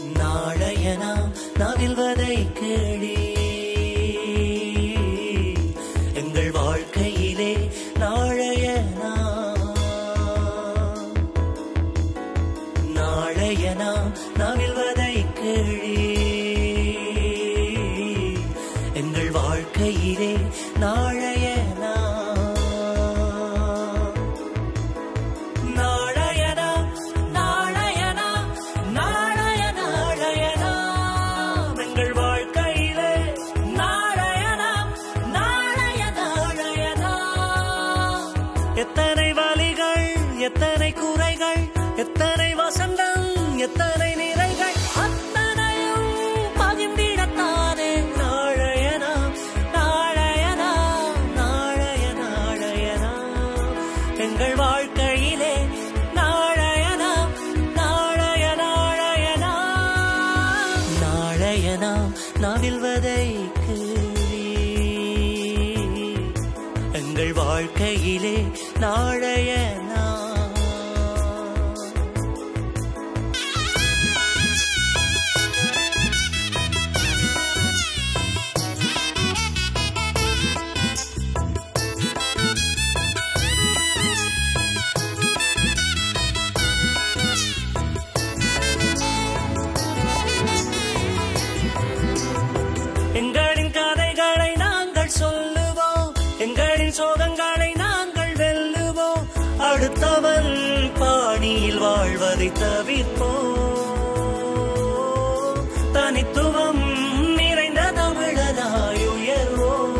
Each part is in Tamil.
நாளைய நாம் நவில்வதை கேளி எங்கள் வாழ்க்கையிலே நாளைய நாம் நாளைய நாம் நவில்வதை கேளி எங்கள் வாழ்க்கையிலே நாளைய நாம் நாளைய நாம் நாளைய நாம் நாளைய நாளைய நாம் எங்கள் வாழ்க்கையிலே நாளைய நாம் நாளைய நாளைய நாம் எத்தனை வலிகள் எத்தனை குறைகள் எத்தனை வசந்தம் எத்தனை நிறைகள் அத்தனையும் பகிர்ந்திடத்தானே நாளைய நாம் நாளைய நாம் நாளைய நாளைய நாம் எங்கள் வாழ்க்கையிலே நாளைய நாம் நாளைய நாளைய நாம் நாளைய நாம் நவில்வதை கேளி எங்கள் வாழ்க்கையிலே நாளைய நாம் எங்களின் கதைகளை நாங்கள் சொல்லுவோம் எங்களின் சோகங்களை நாங்கள் வெல்லுவோம் அடுத்தவன் பாணியில் வாழ்வதை தவிர்ப்போம் தனித்துவம் நிறைந்த தமிழதாய் உயர்வோம்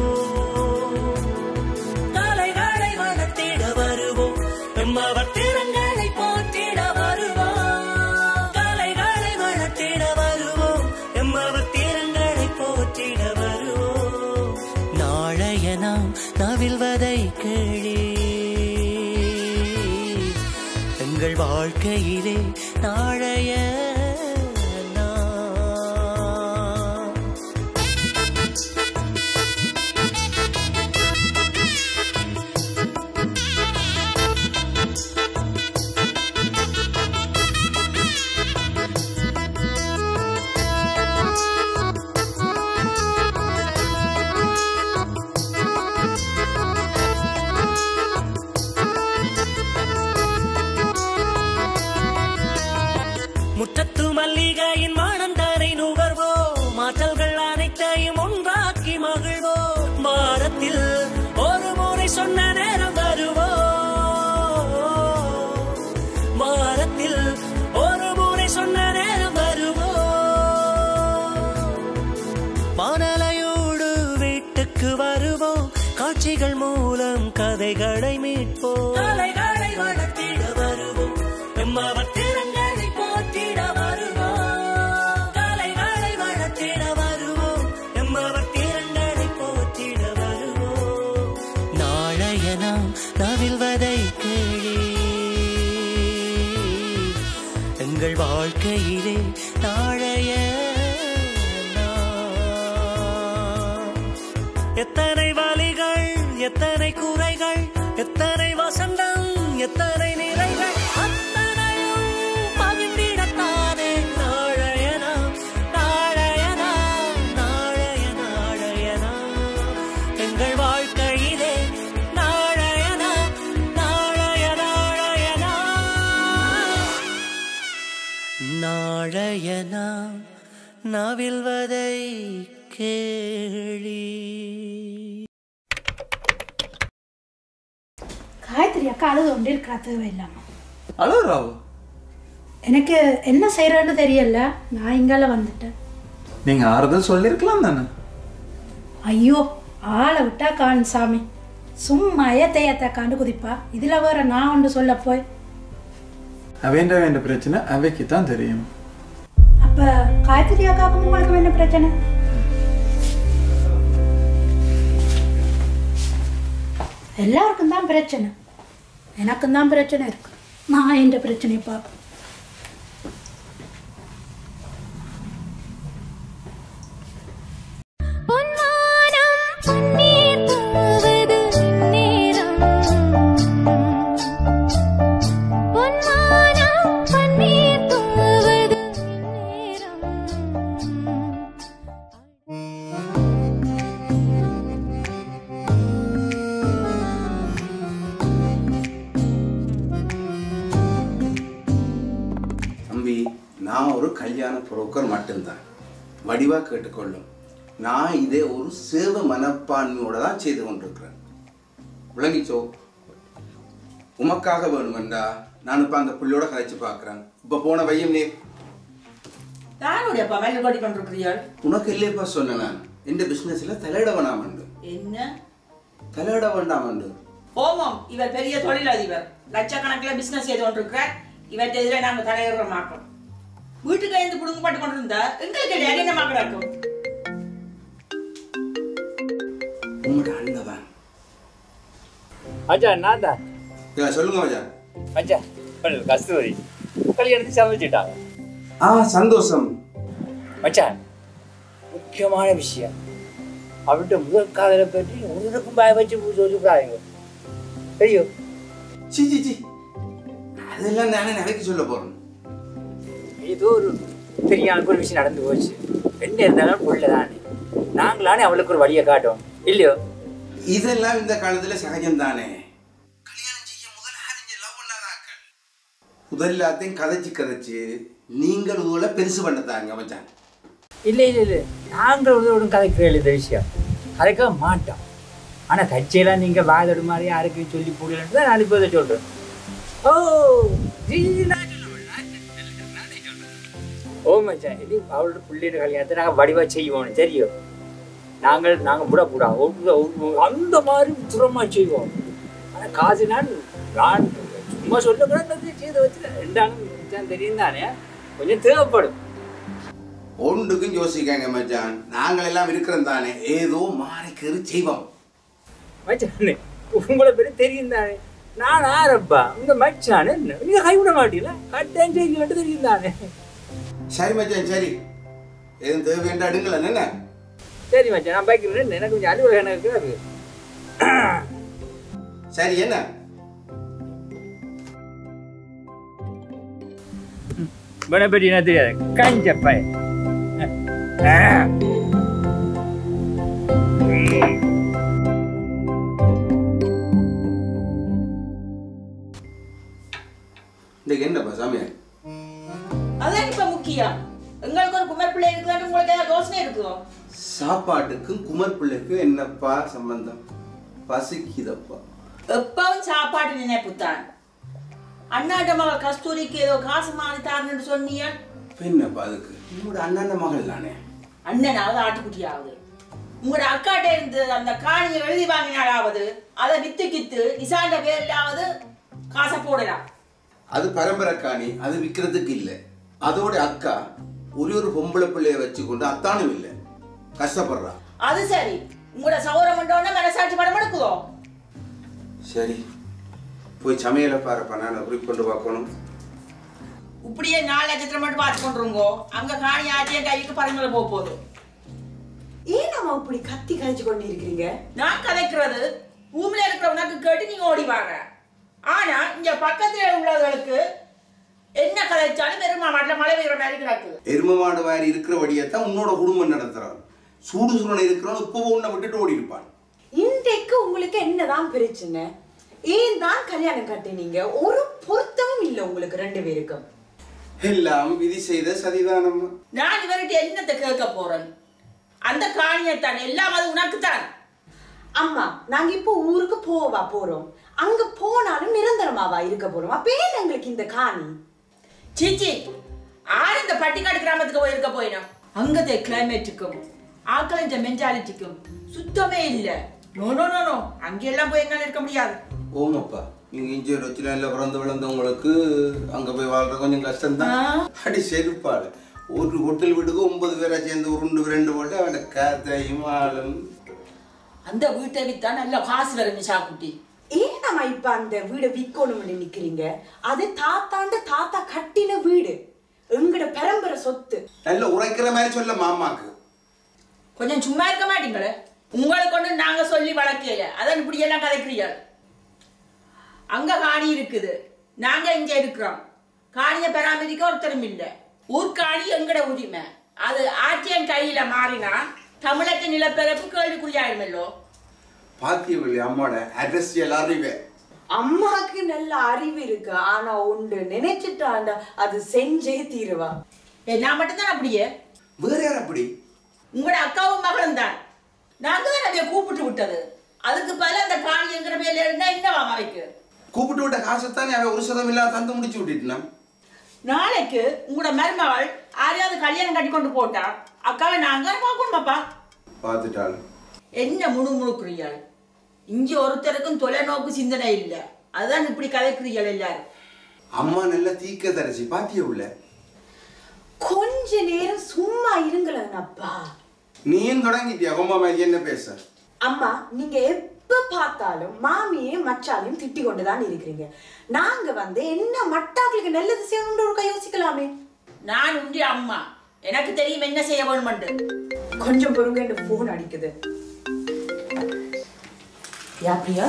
கலைகளை வளர்த்திட வருவோம் எம்மவர் திறங்களை போற்றிட வருவோம் கலைகளை வளர்த்திட வருவோம் எம்மவர் திறங்களை போற்றிட வருவோம் நாளைய நாம் நவில்வதை கேளி எங்கள் வாழ்க்கையிலே நாளைய நாம் முற்றத்து மல்லிகையின் மணந்தனை நுகர்வோ மாற்றல்கள் அனைத்தையும் ஒன்றாக்கி மகிழ்வோ வாரத்தில் ஒரு முறை சொன்ன நேரம் வருவோ வாரத்தில் ஒரு முறை சொன்ன நேரம் வருவோ வானலையோடு வீட்டுக்கு வருவோம் காட்சிகள் மூலம் கதைகளை மீட்போம் கலைகளை வளர்த்திட வருவோம் எம்மவர் திறங்களை போற்றிட வருவோம் கலைகளை வளர்த்திட வருவோம் எம்மவர் திறங்களை போற்றிட வருவோம் நாளைய நாம் நவில்வதை கேளி எங்கள் வாழ்க்கையிலே நாளைய நாம். எத்தனை வலிகள் எத்தனை குறைகள் எத்தனை வசந்தம் எத்தனை நிறைகள் அத்தனையும் பகிர்ந்திடத்தானே நாளைய நாம் நாளைய நாம் நாளைய நாளைய நாம் எங்கள் வாழ்க்கையிலே நாளைய நாம் நாளைய நாளைய நாம் நாளைய நாம் நவில்வதை கேளி காயத்ரி அக்கா அழுது கொண்டு இருக்கிறா தேவையில்லாம அழுகுறாவோ எனக்கு என்ன செய்யறேன்னு தெரியல நான் இங்கால வந்துட்டேன் நீங்க ஆறுதல் சொல்லியிருக்கலாம் தானே ஐயோ ஆளை விட்டா காண் சாமி சும்மா ஏத்தையத்த காண்டு குதிப்பா இதுல வேற நான் ஒன்று சொல்ல போய் அவேண்ட வேண்ட பிரச்சனை அவைக்கு தான் தெரியும் அப்ப காயத்ரி அக்காவுக்கும் உங்களுக்கு என்ன பிரச்சனை எல்லாருக்கும் தான் பிரச்சனை எனக்கும் தான் பிரச்சனை இருக்கு நான் என்ற பிரச்சனையை பார்ப்பேன் பொன்மானம் பன்னீர் தூவது நேரம் பொன்மானம் பன்னீர் தூவது நேரம் ஒரு கல்யாண புரோக்கர் மட்டும்தான் வடிவா கேட்டுக்கொள்ளும் நான் இதை ஒரு சேவ மனப்பான்மையோட தான் செய்து கொண்டிருக்கிறேன் விளங்கிச்சோ உமக்காக வேணுமெண்டா நான் இப்போ அந்த புள்ளியோட கதைச்சு பார்க்குறேன் இப்போ போன வையம் நீ யாருடையப்பா மல்லு கொட்டி கொண்டிருக்கிறீர்கள் உனக்கு இல்லையப்பா சொன்னேன் நான் இந்த பிஸ்னஸில் தலையிட வேணாமண்டு என்ன தலையிட வேண்டாமண்டு ஓமம் இவர் பெரிய தொழிலதிபர் லட்சக்கணக்கில் பிசினஸ் செய்து கொண்டிருக்கிறார் இவற்றை எதிராக நாங்கள் தலையிடுற மாட்டோம் வீட்டுக்கு எழுந்து புடுங்கப்பட்டு கொண்டிருந்தா எங்களுக்கு இல்லையா என்ன மக்கள் இருக்கும் உங்களோட அண்ணன் தான் மச்சான் நான் தான் இல்ல, சொல்லுங்க மச்சான் மச்சான் சொல்லு, கஸ்தூரி கல்யாணத்துக்கு சமைச்சிட்டாங்க ஆ சந்தோஷம் மச்சான் முக்கியமான விஷயம் அவர்கிட்ட முதல் காதலை பற்றி உங்களுக்கும் பாய வச்சு சொல்லிவிடாதீங்க தெரியும் சி சி சி அதெல்லாம் நானே நாளைக்கு சொல்ல போறேன் ஏதோ ஒரு தெரியாத ஒரு விஷயம் நடந்து போச்சு என்ன இருந்தாலும் புள்ள தானே நாங்களானே அவளுக்கு ஒரு வழியை காட்டும் இல்லையோ இதெல்லாம் இந்த காலத்துல சகஜம் தானே கல்யாணம் செய்ய முதல் அறிஞ்ச லவ் பண்ணாதாக்கள் முதல்லாத்தையும் கதைச்சு கதைச்சு நீங்கள் இதுல பெருசு பண்ணதாங்க மச்சான் இல்லை இல்லை இல்லை நாங்கள் உங்களோட கதைக்கிறோம் இந்த விஷயம் கதைக்க மாட்டோம் ஆனால் கட்சியெல்லாம் நீங்கள் வாதோடு மாதிரி யாருக்கும் சொல்லி போடலன்னு தான் நான் இப்போ இதை சொல்கிறேன் ஓ ஜி, ஜி, நான் சொல்ல மாட்டேன். நான் சொல்ல மாட்டேன். நானே சொல்றேன். ஓ மச்சான் இது அவளோட பிள்ளையோட கல்யாணத்தை நாங்கள் வடிவாக செய்வோம் தெரியும் நாங்கள் நாங்கள் விடக்கூடா அந்த மாதிரி துரமாக செய்வோம் ஆனால் காசு நான் நான் சும்மா சொல்லக்கூடாது செய்த வச்சு ரெண்டாலும் மச்சான் தெரியும் தானே கொஞ்சம் தேவைப்படும் ஒன்றுக்கும் யோசிக்காங்க மச்சான் நாங்கள் எல்லாம் இருக்கிறோம் தானே ஏதோ மாறிக்கரு செய்வோம் மச்சானே உங்களை பற்றி தெரியும் தானே நான் ஆரப்பா உங்க மச்சான் என்ன நீங்க கைவிட மாட்டீங்களா கட்டாயம் செய்ய மட்டும் தெரியும் தானே சரி மச்சான் சரி எதுவும் தேவை வேண்டாம் அடுங்கள என்ன சரி மச்சான் நான் பைக்கில் எனக்கு கொஞ்சம் அலுவலகம் எனக்கு இருக்கு சரி என்ன இவனை பற்றி என்ன தெரியாது கஞ்ச பையன் இன்னைக்கு என்னப்பா சாமியார் அதான் இப்ப முக்கியம் எங்களுக்கு ஒரு குமர் பிள்ளை இருக்குதான்னு உங்களுக்கு ஏதாவது யோசனை இருக்குதோ சாப்பாட்டுக்கும் குமர் பிள்ளைக்கும் என்னப்பா சம்பந்தம் பசிக்குதப்பா எப்பவும் சாப்பாடு நினைப்புத்தான் அண்ணாட்ட மகள் கஸ்தூரிக்கு ஏதோ காசு மாறி தாருன்னு சொன்னீங்க இப்ப என்னப்பா அதுக்கு உங்களோட அண்ணன் மகள் தானே அண்ணனாவது ஆட்டுக்குட்டியாவது உங்களோட அக்காட்ட இருந்து அந்த காணியை எழுதி வாங்கினாலாவது அதை வித்து கித்து நிசாண்ட பேர்லாவது காசை போடலாம் அது பரம்பரை காணி அது விற்கிறதுக்கு இல்லை அதோட அக்கா ஒரே ஒரு பொம்பளை பிள்ளைய வச்சுக்கொண்டு அத்தானும் இல்லை கஷ்டப்படுறா அது சரி உங்களோட சௌரம் பண்ணோன்னா மனசாட்சி படம் எடுக்குதோ சரி போய் சமையலை பாருப்பா நான் குறி கொண்டு பார்க்கணும் இப்படியே நாலு லட்சத்துல மட்டும் பார்த்து கொண்டுருங்கோ அங்க காணி ஆட்டிய கைக்கு பரம்பரை போக போகுது ஏன் நம்ம இப்படி கத்தி கழிச்சு கொண்டு இருக்கிறீங்க நான் கதைக்கிறது ரூம்ல இருக்கிறவனுக்கு கேட்டு நீங்க ஓடி வாங்க ஆனா இங்க பக்கத்துல உள்ளவர்களுக்கு என்ன கதைச்சாலும் வெறும் மாவட்டத்தில் மழை பெய்யுற மாதிரி கிடக்குது எரும மாடு வாரி இருக்கிற வழியத்தான் உன்னோட குடும்பம் நடத்துறான் சூடு சுரணை இருக்கிறவன் இப்போ உன்னை விட்டுட்டு ஓடி இருப்பான் இன்றைக்கு உங்களுக்கு என்னதான் பிரச்சனை ஏன் தான் கல்யாணம் கட்டினீங்க ஒரு பொருத்தமும் இல்லை உங்களுக்கு ரெண்டு பேருக்கும் எல்லாம் விதி செய்த சதிதானம் நான் இவர்கிட்ட என்னத்தை கேட்க போறேன் அந்த காணியத்தான் எல்லாம் அது உனக்குத்தான் அம்மா நாங்க இப்போ ஊருக்கு போவா போறோம் அங்க போனாலும் நிரந்தரமாவா இருக்க போறோம் அப்ப ஏன் எங்களுக்கு இந்த காணி சீச்சி ஆறு இந்த பட்டிக்காடு கிராமத்துக்கு போயிருக்க போயினோம் அங்கത്തെ கிளைமேட்டுக்கும் ஆக்களின் மென்டாலிட்டிக்கும் சுத்தமே இல்ல நோ நோ நோ நோ அங்கெல்லாம் போய் எங்களால இருக்க முடியாது ஓமாப்பா நீங்க இஞ்சி வச்சுல பிறந்து விழுந்தவங்களுக்கு அங்க போய் வாழ்ற கொஞ்சம் கஷ்டம்தான் அடி செருப்பாடு ஒரு ஹோட்டல் வீட்டுக்கு ஒன்பது பேரா சேர்ந்து உருண்டு ரெண்டு போட்டு அவன காத்தையும் ஆளும் அந்த வீட்டை வித்தா நல்ல காசு வரும் நிஷாக்குட்டி ஏன் நம்ம இப்ப அந்த வீடை விற்கணும்னு நிக்கிறீங்க அது தாத்தாண்ட தாத்தா கட்டின வீடு எங்கட பரம்பரை சொத்து நல்ல உரைக்கிற மாதிரி சொல்ல மாமாக்கு கொஞ்சம் சும்மா இருக்க மாட்டீங்களே உங்களை கொண்டு நாங்க சொல்லி வளர்க்கல அதான் இப்படி எல்லாம் கதைக்கிறீர்கள் அங்க காணி இருக்குது நாங்க இங்க இருக்கிறோம் காணியை பராமரிக்க ஒருத்தரும் இல்லை ஊர்காணி எங்கட உரிமை அது ஆட்சியன் கையில மாறினா தமிழக நிலப்பரப்பு கேள்விக்குறியாயிருமல்லோ பாத்தியவள்ளி அம்மாட அரசியல் அறிவே அம்மாக்கு நல்ல அறிவு இருக்கு ஆனா உண்டு நினைச்சிட்டாண்டா அது செஞ்சே தீருவா நான் மட்டும்தான் அப்படியே வேற யார் அப்படி உங்களோட அக்காவும் மகளும் தான் நாங்க தான் அதைய கூப்பிட்டு விட்டது அதுக்கு பதிலா அந்த காணி என்கிற பேர்ல இருந்தா என்னவா அவைக்கு கூப்பிட்டு விட்ட காசைத்தானே அவன் ஒரு சதம் இல்லாத தந்து முடிச்சு விட்டுட்டான் நாளைக்கு உங்களோட மருமகள் யாரையாவது கல்யாணம் கட்டி கொண்டு போட்டா அக்காவை நாங்க பார்க்கணுமாப்பா பார்த்துட்டாள் என்ன முணு முணுக்குறீர்கள் இங்க ஒருத்தருக்கும் தொலைநோக்கு சிந்தனை இல்லை அதுதான் இப்படி கதைக்கிறீர்கள் எல்லாரும் அம்மா நல்ல தீக்க தரிசி பாத்திய உள்ள கொஞ்ச நேரம் சும்மா இருங்களேன் அப்பா நீயும் தொடங்கிட்டியா அம்மா மாதிரி என்ன பேச அம்மா நீங்க எப்ப பார்த்தாலும் மாமியையும் மச்சாலையும் திட்டி கொண்டுதான் இருக்கிறீங்க நாங்க வந்து என்ன மட்டாக்களுக்கு நல்லது செய்யணும்னு ஒரு யோசிக்கலாமே நான் உண்டி அம்மா எனக்கு தெரியும் என்ன செய்ய வேணுமென்று கொஞ்சம் பொறுங்க இந்த போன் அடிக்குது யா பிரியா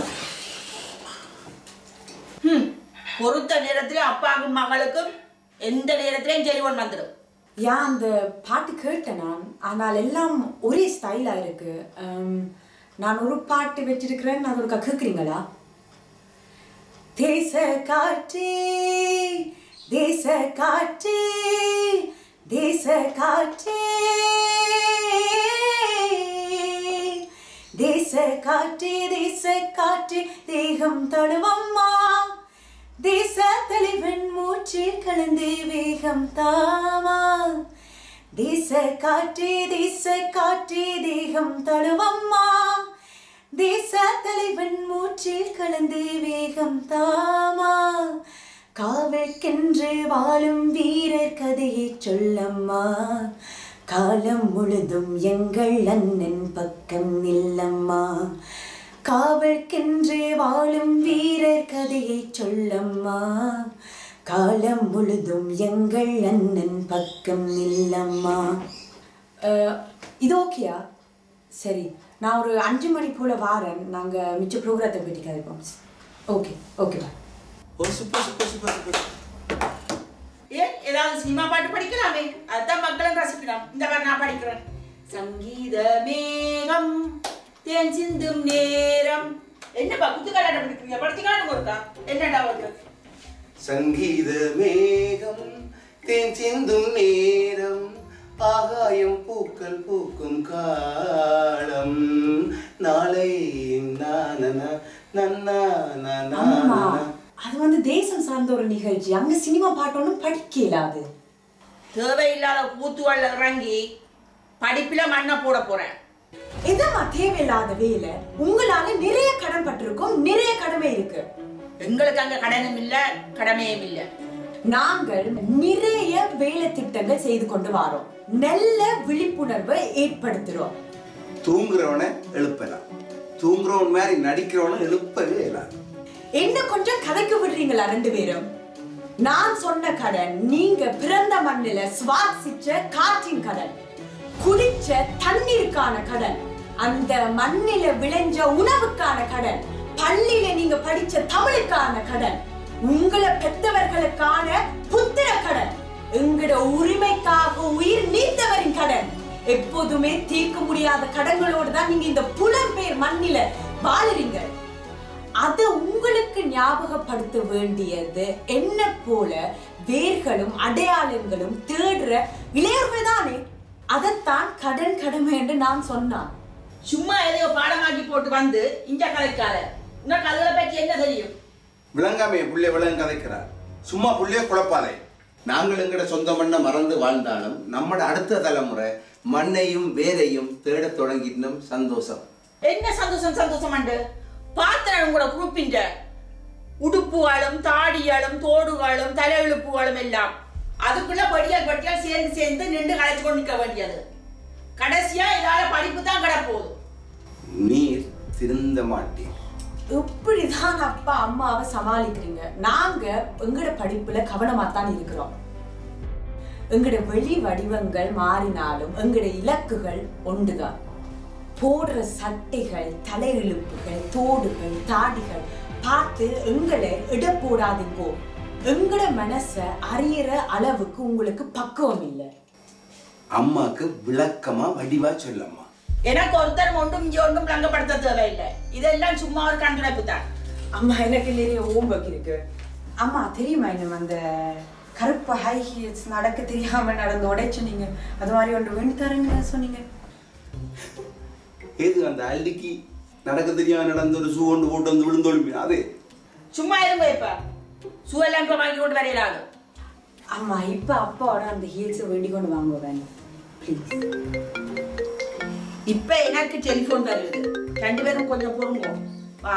ஹம், பொறுத்த நேரத்துல அப்பாவுக்கும் மகளுக்கும் எந்த நேரத்திலையும் டெலிஃபோன் வந்துடும் யா அந்த பாட்டு கேட்டேன் நான் ஆனால் எல்லாம் ஒரே ஸ்டைலா இருக்கு அம், நான் ஒரு பாட்டு வச்சிருக்கிறேன் அது ஒரு கேட்குறீங்களா தேச காற்றே தேச காற்றே தேச காற்றே தேச காற்றே தேச காற்றே தேகம் தழுவம்மா தேச தலைவன் மூச்சில் கலந்து வேகம் தாமா தேச காற்றே தேச காற்றே தேகம் தழுவம்மா தேச தலைவன் மூச்சில் கலந்து வேகம் தாமா காவல்கென்று வாழும் வீரர் கதையை சொல்லம்மா காலம் முழுதும் எங்கள் அண்ணன் பக்கம் நில்லம்மா காவல்கென்று வாழும் வீரர் கதையை சொல்லம்மா காலம் முழுதும் எங்கள் அண்ணன் பக்கம் நில்லம்மா அஹ், இது ஓகேயா சரி நான் ஒரு அஞ்சு மணி போல வாரேன் நாங்க மிச்ச ப்ரோக்ராத்தை பற்றி கதைப்போம் okay okay bye oh super super super super ஏன் ஏதாவது சினிமா பாட்டு படிக்கலாமே அதான் மக்களும் ரசிக்கலாம் இந்த மாதிரி நான் படிக்கிறேன் சங்கீத மேகம் தேன் சிந்தும் நேரம் என்னப்பா குத்துக்காலாட்டம் படிக்கிறீங்க படிச்சுக்காலும் ஒருக்கா என்னடா ஒரு சங்கீத மேகம் தேன் சிந்தும் நேரம் ஆகாயம் பூக்கள் பூக்கும் காலம் நாளை நானனா நன்னா அம்மா அது வந்து தேசம் சார்ந்த ஒரு நிகழ்ச்சி அங்க சினிமா பாட்டு ஒன்றும் படிக்க இயலாது தேவையில்லாத கூத்துவல்ல இறங்கி படிப்புல மண்ணை போட போறேன் இதம்மா தேவையில்லாத வேலை உங்களால நிறைய கடன் பட்டிருக்கோம் நிறைய கடமை இருக்கு எங்களுக்கு அங்க கடனும் இல்ல கடமையும் இல்ல நாங்கள் நிறைய வேலை திட்டங்கள் செய்து கொண்டு வரோம் நல்ல விழிப்புணர்வை ஏற்படுத்துறோம் தூங்குறவனை எழுப்பலாம் தூங்குறவன் மாதிரி நடிக்கிறவனை எழுப்பவே இல்லாது என்ன கொஞ்சம் கதைக்கு விடுறீங்களா ரெண்டு பேரும் நான் சொன்ன கடன் நீங்க பிறந்த மண்ணில சுவாசிச்ச காற்றின் கடன் குடிச்ச தண்ணீருக்கான கடன் அந்த மண்ணில விளைஞ்ச உணவுக்கான கடன் பள்ளியில நீங்க படிச்ச தமிழுக்கான கடன் உங்களை பெத்தவர்களுக்கான புத்திர கடன் எங்கட உரிமைக்காக உயிர் நீத்தவரின் கடன் எப்போதுமே தீர்க்க முடியாத கடன்களோடு தான் நீங்க இந்த புலம்பெயர் மண்ணில வாழுறீங்க அதை உங்களுக்கு ஞாபகப்படுத்த வேண்டியது என்ன போல வேர்களும் அடையாளங்களும் தேடுற இளையர்கள் தானே அதைத்தான் கடன் கடமை என்று நான் சொன்னான் சும்மா எதையோ பாடமாக்கி போட்டு வந்து இங்க கலைக்காத உனக்கு அதுகளை பற்றி என்ன தெரியும் விளங்காமே புள்ளை விளங்க கதைக்கிறார் சும்மா புள்ளைய குழப்பாதே நாங்கள் எங்கட சொந்த மண்ணை மறந்து வாழ்ந்தாலும் நம்மட அடுத்த தலைமுறை மண்ணையும் வேரையும் தேடத் தொடங்கிட்டோம் சந்தோஷம் என்ன சந்தோஷம் சந்தோஷம் அண்டு பார்த்தேன் உங்களோட குரூப்பின்ற உடுப்புகளும் தாடிகளும் தோடுகளும் தலையெழுப்புகளும் எல்லாம் அதுக்குள்ள படியால் படியால் சேர்ந்து சேர்ந்து நின்று களைச்சு கொண்டு நிற்க வேண்டியது கடைசியா இதால படிப்பு தான் கிடப்போகுது நீர் திருந்த மாட்டீர் இப்படிதான் அப்பா அம்மாவை சமாளிக்கிறீங்க நாங்க எங்கட படிப்புல கவனமா தான் இருக்கிறோம் எங்கட வெளி வடிவங்கள் மாறினாலும் எங்கட இலக்குகள் ஒன்றுதான் போடுற சட்டைகள் தலையிழுப்புகள் தோடுகள் தாடிகள் பார்த்து எங்களை இட போடாதீங்கோ எங்கட மனச அறியற அளவுக்கு உங்களுக்கு பக்குவம் இல்லை அம்மாக்கு விளக்கமா வடிவா சொல்லம்மா எனக்கு ஒருத்தர் ஒன்றும் இங்க ஒன்றும் விளங்கப்படுத்த தேவையில்லை இதெல்லாம் சும்மா ஒரு கண்டுடைப்பு தான் அம்மா எனக்கு நிறைய ஹோம்ஒர்க் இருக்கு அம்மா தெரியுமா இன்னும் அந்த கருப்பு ஹை ஹீல்ஸ் நடக்க தெரியாம நடந்து உடைச்சு நீங்க அது மாதிரி ஒன்று வேண்டி தரேன்னு சொன்னீங்க ஏது அந்த அள்ளிக்கு நடக்க தெரியாம நடந்த ஒரு ஷூ கொண்டு போட்டு வந்து விழுந்தொழும்பி அது சும்மா இருங்க இப்ப சூழலாம் இப்ப வாங்கி கொண்டு வரையலாது ஆமா இப்ப அப்பாவோட அந்த ஹீல்ஸை வேண்டி கொண்டு வாங்க வேணும் ப்ளீஸ் இப்ப எனக்கு டெலிபோன் வருது ரெண்டு பேரும் கொஞ்சம் பொறுங்க வா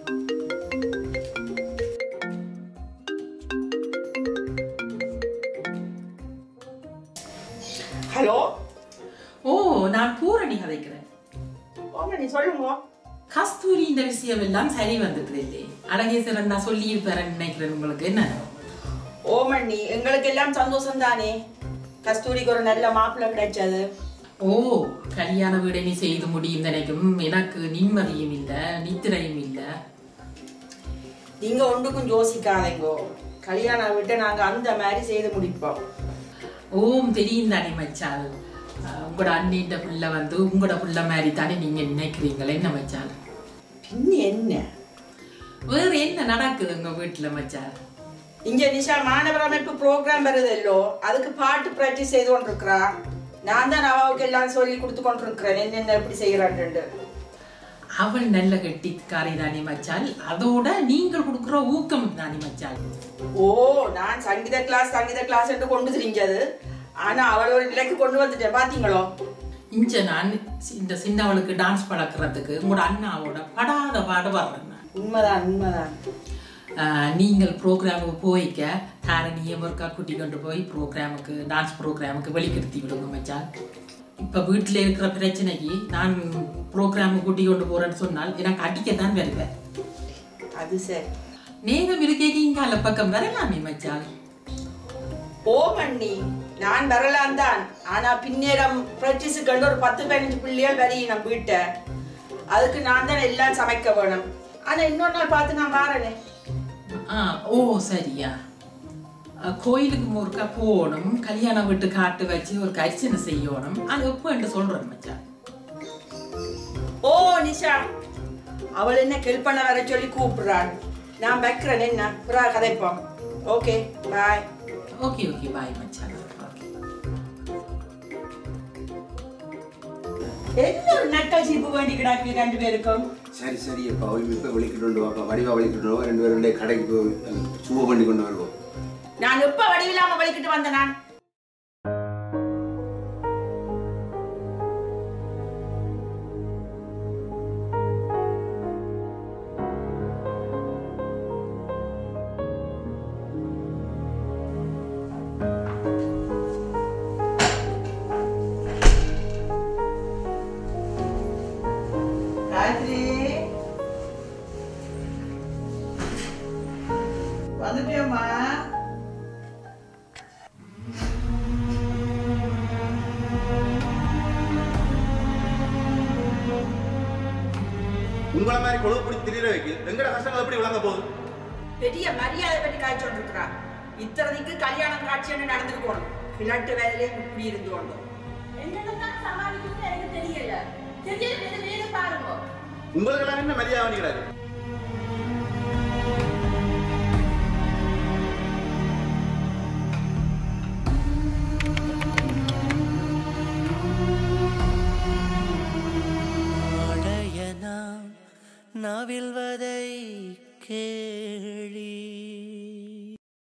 ஹலோ ஓ நான் பூரணி கதைக்கிறேன் ஓங்க நீ சொல்லுங்க கஸ்தூரி இந்த விஷயம் எல்லாம் சரி வந்துட்டு இல்லை அழகேசரன் நான் சொல்லி இருப்பேன் நினைக்கிறேன் உங்களுக்கு என்ன ஓமண்ணி எங்களுக்கு எல்லாம் சந்தோஷம் தானே கஸ்தூரிக்கு ஒரு நல்ல மாப்பிள்ளை கிடைச்சது ஓ கல்யாண வீடை நீ செய்து முடியும் நினைக்கும் எனக்கு நிம்மதியும் இல்லை நித்திரையும் இல்லை நீங்க ஒன்றுக்கும் யோசிக்காதீங்கோ கல்யாணம் விட்டு நாங்க அந்த மாதிரி செய்து முடிப்போம் ஓம் தெரியும் தானே மச்சால் அஹ், உங்களோட அண்ணிட்ட புள்ள வந்து உங்களோட புள்ள மாதிரி தானே நீங்க நினைக்கிறீங்களே என்ன மச்சால் பின்ன என்ன வேற என்ன நடக்குது உங்க வீட்டுல மச்சால் இங்க நிஷா மாணவர் அமைப்பு ப்ரோக்ராம் வருதல்லோ அதுக்கு பாட்டு பிராக்டிஸ் செய்து கொண்டிருக்கிறா நான் தான் அவாவுக்கு எல்லாம் சொல்லி கொடுத்து கொண்டிருக்கிறேன் என்னென்ன எப்படி செய்யறான்ட்டு அவள் நல்ல கெட்டிக்காரி தானே மச்சால் அதோட நீங்கள் கொடுக்குற ஊக்கம் தானே மச்சால் ஓ நான் சங்கீத கிளாஸ் சங்கீத கிளாஸ் என்று கொண்டு திரிஞ்சது ஆனா அவள் ஒரு நிலைக்கு கொண்டு வந்துட்டேன் பாத்தீங்களோ இஞ்ச நான் இந்த சின்னவளுக்கு டான்ஸ் பழக்கிறதுக்கு உங்களோட அண்ணாவோட படாத பாடு வர்றேன் நான். உண்மைதான் உண்மைதான் ஆஹ், நீங்கள் ப்ரோக்ராமுக்கு போய்க்க தாரணியம் ஒருக்கா கூட்டி கொண்டு போய் ப்ரோக்ராமுக்கு டான்ஸ் ப்ரோக்ராமுக்கு வெளிக்கிடுத்தி விடுங்க மச்சான் இப்போ வீட்டில் இருக்கிற பிரச்சனைக்கு நான் ப்ரோக்ராமுக்கு கூட்டி கொண்டு போறேன்னு சொன்னால் எனக்கு அடிக்கத்தான் வருவேன் அது சரி நேரம் இருக்கேக்கு இங்கே அல்ல பக்கம் வரலாமே மச்சான் ஓ மண்ணி நான் வரலாம் தான் ஆனா பின்னேரம் பிராக்டிஸுக்கு ஒரு பத்து பதினஞ்சு பிள்ளைகள் வரி நம்ம வீட்டை அதுக்கு நான் தான் எல்லாம் சமைக்க வேணும் ஆனா இன்னொரு நாள் பார்த்து நான் வாரனே ஆ ஓ சரியா அஹ், கோயிலுக்கு ஒருக்கா போகணும் கல்யாண வீட்டு காட்டு வச்சு ஒரு அர்ச்சனை செய்யணும் அது எப்போ என்று சொல்றேன் மச்சான் ஓ நிஷா அவள் என்ன ஹெல்ப் பண்ண வர சொல்லி கூப்பிடுறாள் நான் வைக்கிறேன் என்ன புறா கதைப்போம் okay bye okay okay bye மச்சான் ஓகே என்ன ஒரு நட்டல் சீப்பு வேண்டி கிடாக்கு ரெண்டு பேருக்கும் சரி சரி அப்பா அவள் இப்போ வெளிக்கிட்டு கொண்டு வாப்பா வடிவா வெளிக்கிட்டு வா ரெண்டு பேரும் ரெண்டே கடைக்கு போய் சுவ பண்ணி கொண்டு வருவோம் நான் எப்ப வடிவில்லாம வலிக்கிட்டு வந்தேன் நான் காயத்ரி வந்துட்டியம்மா உங்களை மாதிரி கொழு பிடி திரியிற வைக்க எங்கட கஷ்டங்கள் எப்படி விளங்க போகுது பெரிய மரியாதை பற்றி காய்ச்சல் இருக்கிறா இத்தனைக்கு கல்யாணம் காட்சின்னு நடந்துருக்கணும் கிழட்டு வேலையிலே இப்படி இருந்து கொண்டோம் என்னென்னதான் சமாளிக்கணும்னு எனக்கு தெரியல தெரியல வேலை பாருங்க உங்களுக்கு எல்லாம் என்ன மரியாதை பண்ணிக்கிறாரு ஆடைய நாம் நாவில் வதை